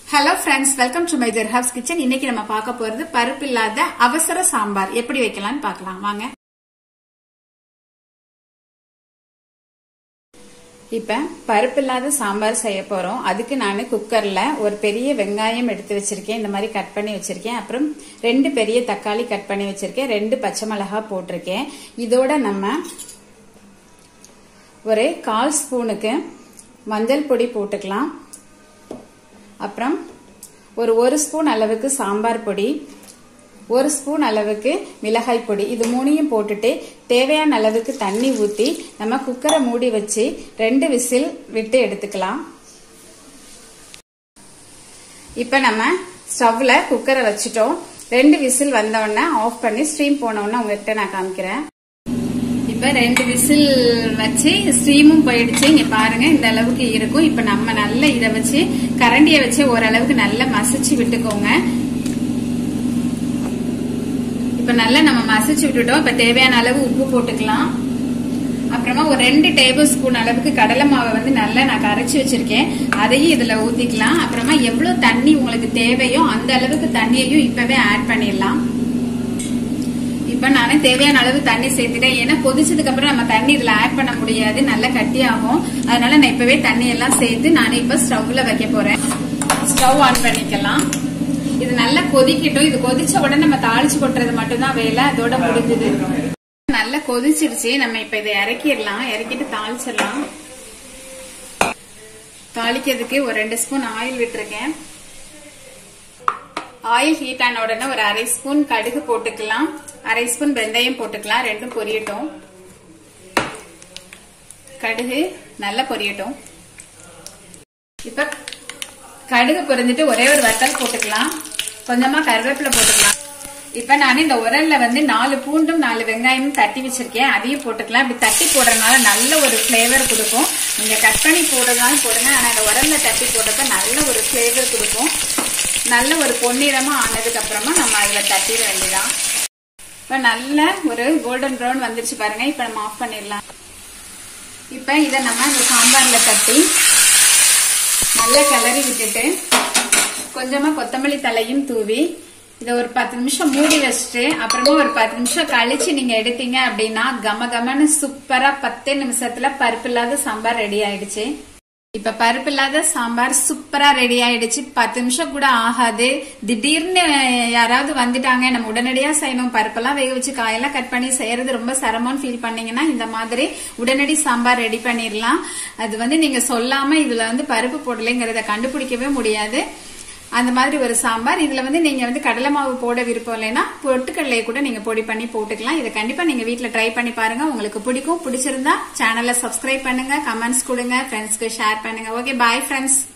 hello friends welcome to my hubs kitchen இன்னைக்கு நம்ம பார்க்க போறது பருப்பு இல்லாத அவசர சாம்பார் எப்படி வைக்கலாம்னு பார்க்கலாம் வாங்க இப்ப பருப்பு இல்லாத சாம்பார் செய்ய போறோம் அதுக்கு நான் குக்கர்ல ஒரு பெரிய வெங்காயம் எடுத்து வச்சிருக்கேன் இந்த மாதிரி கட் பண்ணி வச்சிருக்கேன் அப்புறம் ரெண்டு பெரிய தக்காளி கட் பண்ணி வச்சிருக்கேன் ரெண்டு பச்சை மிளகா போட்டிருக்கேன் இதோட நம்ம ஒரு கால் ஸ்பூனுக்கு மஞ்சள் பொடி போட்டுக்கலாம் அப்புறம் ஒரு ஒரு ஸ்பூன் அளவுக்கு சாம்பார் பொடி ஒரு ஸ்பூன் அளவுக்கு மிளகாய் பொடி இது மூணையும் போட்டுட்டு தேவையான அளவுக்கு தண்ணி ஊற்றி நம்ம குக்கரை மூடி வச்சு ரெண்டு விசில் விட்டு எடுத்துக்கலாம் இப்போ நம்ம ஸ்டவ்ல குக்கரை வச்சுட்டோம் ரெண்டு விசில் வந்தோடனே ஆஃப் பண்ணி ஸ்ட்ரீம் போனோடனே உங்ககிட்ட நான் காமிக்கிறேன் இப்ப ரெண்டு விசில் வச்சு ஸ்டீமும் போயிடுச்சு இங்க பாருங்க இந்த அளவுக்கு இருக்கும் இப்ப நம்ம நல்ல இத வச்சு கரண்டிய வச்சு ஓரளவுக்கு நல்லா மசிச்சு விட்டுக்கோங்க இப்ப நல்லா நம்ம மசிச்சு விட்டுட்டோம் இப்ப தேவையான அளவு உப்பு போட்டுக்கலாம் அப்புறமா ஒரு ரெண்டு டேபிள் ஸ்பூன் அளவுக்கு கடலை மாவை வந்து நல்லா நான் கரைச்சி வச்சிருக்கேன் அதையும் இதுல ஊத்திக்கலாம் அப்புறமா எவ்வளவு தண்ணி உங்களுக்கு தேவையோ அந்த அளவுக்கு தண்ணியையும் இப்பவே ஆட் பண்ணிடலாம் இப்ப நானே தேவையான அளவு தண்ணி சேர்த்துட்டேன் ஏன்னா கொதிச்சதுக்கு அப்புறம் நம்ம தண்ணி இதுல ஆட் பண்ண முடியாது நல்லா கட்டி ஆகும் அதனால நான் இப்பவே தண்ணி எல்லாம் சேர்த்து நானே இப்ப ஸ்டவ்ல வைக்க போறேன் ஸ்டவ் ஆன் பண்ணிக்கலாம் இது நல்லா கொதிக்கட்டும் இது கொதிச்ச உடனே நம்ம தாளிச்சு கொட்டுறது மட்டும்தான் வேலை அதோட முடிஞ்சது நல்லா கொதிச்சிருச்சு நம்ம இப்ப இதை இறக்கிடலாம் இறக்கிட்டு தாளிச்சிடலாம் தாளிக்கிறதுக்கு ஒரு ரெண்டு ஸ்பூன் ஆயில் விட்டுருக்கேன் ஆயில் ஹீட் ஆன உடனே ஒரு அரை ஸ்பூன் கடுகு போட்டுக்கலாம் அரை ஸ்பூன் வெந்தயம் போட்டுக்கலாம் ரெண்டும் பொரியட்டும் கடுகு நல்லா பொரியட்டும் இப்ப கடுகு பொரிஞ்சிட்டு ஒரே ஒரு வத்தல் போட்டுக்கலாம் கொஞ்சமா கருவேப்பிலை போட்டுக்கலாம் இப்ப நான் இந்த உரல்ல வந்து நாலு பூண்டும் நாலு வெங்காயமும் தட்டி வச்சிருக்கேன் அதையும் போட்டுக்கலாம் இப்படி தட்டி போடுறதுனால நல்ல ஒரு பிளேவர் கொடுக்கும் நீங்க கட் பண்ணி போடுறதுனாலும் போடுங்க ஆனா இந்த உரல்ல தட்டி போடுறப்ப நல்ல ஒரு பிளேவர் கொடுக்கும் நல்ல ஒரு பொன்னிறமா ஆனதுக்கு அப்புறமா நம்ம அதுல தட்டிட வேண்டியதான் இப்ப நல்ல ஒரு கோல்டன் ப்ரௌன் வந்துருச்சு பாருங்க இப்ப நம்ம ஆஃப் பண்ணிடலாம் இப்ப இத நம்ம இந்த சாம்பார்ல தட்டி நல்லா கிளறி விட்டுட்டு கொஞ்சமா கொத்தமல்லி தலையும் தூவி இதை ஒரு பத்து நிமிஷம் மூடி வச்சுட்டு அப்புறமா ஒரு பத்து நிமிஷம் கழிச்சு நீங்க எடுத்தீங்க அப்படின்னா கம கமன்னு சூப்பரா பத்தே நிமிஷத்துல பருப்பு இல்லாத சாம்பார் ரெடி ஆயிடுச்சு இப்ப பருப்பு இல்லாத சாம்பார் சூப்பரா ரெடி ஆயிடுச்சு பத்து நிமிஷம் கூட ஆகாது திடீர்னு யாராவது வந்துட்டாங்க நம்ம உடனடியா செய்யணும் பருப்பெல்லாம் வேக வச்சு காயெல்லாம் கட் பண்ணி செய்யறது ரொம்ப சிரமம்னு ஃபீல் பண்ணீங்கன்னா இந்த மாதிரி உடனடி சாம்பார் ரெடி பண்ணிடலாம் அது வந்து நீங்க சொல்லாம இதுல வந்து பருப்பு போடலைங்கிறத கண்டுபிடிக்கவே முடியாது அந்த மாதிரி ஒரு சாம்பார் இதுல வந்து நீங்க வந்து கடலை மாவு போட விருப்பம் இல்லைன்னா பொட்டுக்கடலையை கூட நீங்க பொடி பண்ணி போட்டுக்கலாம் இதை கண்டிப்பா நீங்க வீட்டுல ட்ரை பண்ணி பாருங்க உங்களுக்கு பிடிக்கும் பிடிச்சிருந்தா சேனலை சப்ஸ்கிரைப் பண்ணுங்க கமெண்ட்ஸ் கொடுங்க ஃப்ரெண்ட்ஸ்க்கு ஷேர் பண்ணுங்க ஓகே பாய் ஃப்ரெண்ட்ஸ்